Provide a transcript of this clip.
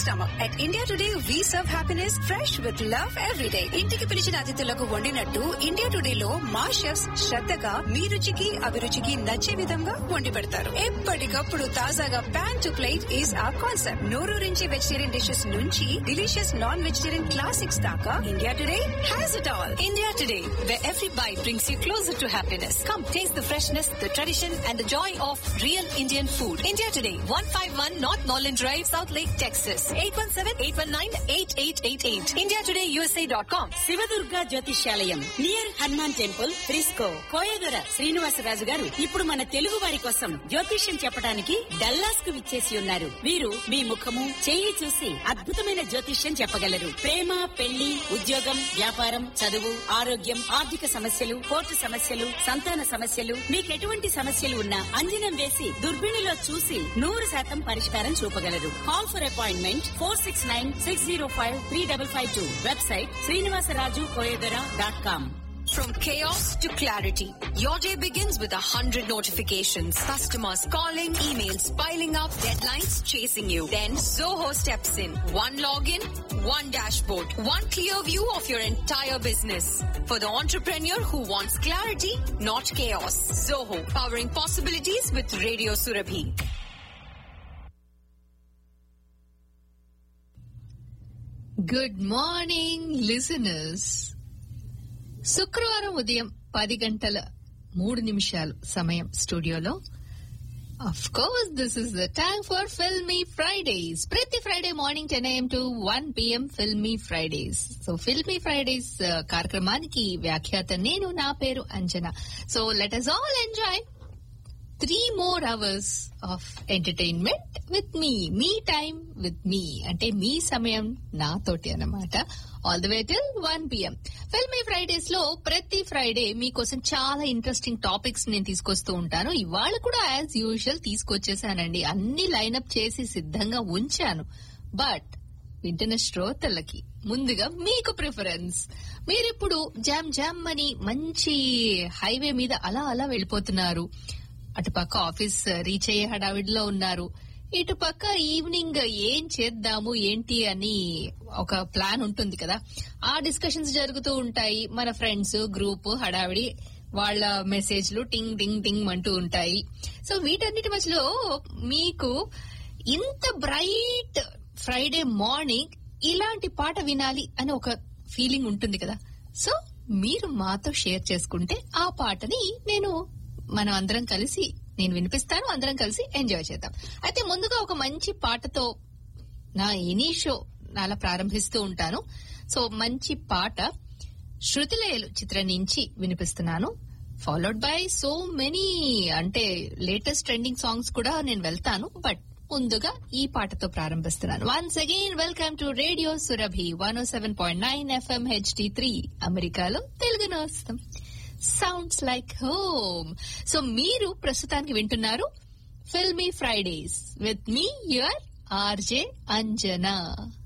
stomach. At India Today, we serve happiness fresh with love every day. ఇంటికి పిలిచిన అతిథులకు వండినట్టు India today లో మా షెఫ్స్ శ్రద్ధగా మీ రుచికి అభిరుచికి నచ్చే విధంగా వండి పెడతారు ఎప్పటికప్పుడు తాజాగా pan to plate is a concept నోరూరించి వెజిటేరియన్ డిషెస్ నుంచి డిలీషియస్ నాన్ వెజిటేరియన్ క్లాసిక్స్ దాకా India Today has it all India Today where every bite brings you closer to happiness. Come taste the freshness, the tradition, and the joy of real Indian food. India Today, 151 North Norland Drive, South Lake, Texas. 817-819-8888. IndiaTodayUSA.com. Shivadurga Jyotishyalayam near Hanuman temple Frisco Koyadora Srinivasaraju garu ఇప్పుడు మన తెలుగు వారి కోసం జ్యోతిష్యం చెప్పడానికి Dallas కు విచ్చేసి ఉన్నారు వీరు మీ ముఖము చెయ్యి చూసి అద్భుతమైన జ్యోతిష్యం చెప్పగలరు ప్రేమ పెళ్లి ఉద్యోగం వ్యాపారం చదువు ఆరోగ్యం ఆర్థిక సమస్యలు కోర్టు సమస్యలు సంతాన సమస్యలు మీకు ఎటువంటి సమస్యలు ఉన్నా అంజనం వేసి దుర్బిణిలో చూసి నూరు శాతం పరిష్కారం చూపగలరు call for appointment four six nine six zero five three double five two website Srinivasaraju Koyadora dot com From chaos to clarity, your day begins with a hundred notifications. Customers calling, emails piling up, deadlines chasing you. Then Zoho steps in. One login, one dashboard, one clear view of your entire business. For the entrepreneur who wants clarity, not chaos. Zoho, powering possibilities with Radio Surabhi. Good morning listeners శుక్రవారం ఉదయం పది గంటల మూడు నిమిషాలు సమయం స్టూడియోలో of course this is the time for filmy Fridays ప్రతి Friday morning ten AM to one PM filmy Fridays so filmy Fridays కార్యక్రమానికి వ్యాఖ్యాత నేను నా పేరు Anjana so let us all enjoy three more hours of entertainment with me మీ time with me అంటే మీ సమయం నాతోటి అన్నమాట all the way till one PM filmy Fridays లో ప్రతి ఫ్రైడే మీకోసం చాలా ఇంట్రెస్టింగ్ టాపిక్స్ నేను తీసుకొస్తూ ఉంటాను ఇవాళ కూడా యాజ్ యూజువల్ తీసుకొచ్చేసానండి అన్ని లైనప్ చేసి సిద్ధంగా ఉంచాను బట్ వింటున్న శ్రోతలకి ముందుగా మీకు ప్రిఫరెన్స్ మీరిప్పుడు జామ్ జామ్ అని మంచి హైవే మీద అలా అలా వెళ్ళిపోతున్నారు అటుపక్క ఆఫీస్ రీచ్ అయ్యే హడావిడిలో ఉన్నారు ఇటుపక్క ఈవినింగ్ ఏం చేద్దాము ఏంటి అని ఒక ప్లాన్ ఉంటుంది కదా ఆ డిస్కషన్స్ జరుగుతూ ఉంటాయి మన ఫ్రెండ్స్ గ్రూప్ హడావిడి వాళ్ళ మెసేజ్లు టింగ్ టింగ్ టింగ్ అంటూ ఉంటాయి సో వీటన్నిటి మధ్యలో మీకు ఇంత బ్రైట్ ఫ్రైడే మార్నింగ్ ఇలాంటి పాట వినాలి అని ఒక ఫీలింగ్ ఉంటుంది కదా సో మీరు మాతో షేర్ చేసుకుంటే ఆ పాటని నేను మనం అందరం కలిసి నేను వినిపిస్తాను అందరం కలిసి ఎంజాయ్ చేద్దాం అయితే ముందుగా ఒక మంచి పాటతో నా ఎనీ షో అలా ప్రారంభిస్తూ ఉంటాను సో మంచి పాట శృతిలయలు చిత్రం నుంచి వినిపిస్తున్నాను ఫాలోడ్ బై సో మెనీ అంటే లేటెస్ట్ ట్రెండింగ్ సాంగ్స్ కూడా నేను వెళ్తాను బట్ ముందుగా ఈ పాటతో ప్రారంభిస్తున్నాను once again welcome to radio Surabhi one seven point nine FM HD three అమెరికాలో తెలుగు నేస్తం సౌండ్స్ లైక్ హోమ్ సో మీరు ప్రస్తుతానికి వింటున్నారు filmy Fridays with me your RJ Anjana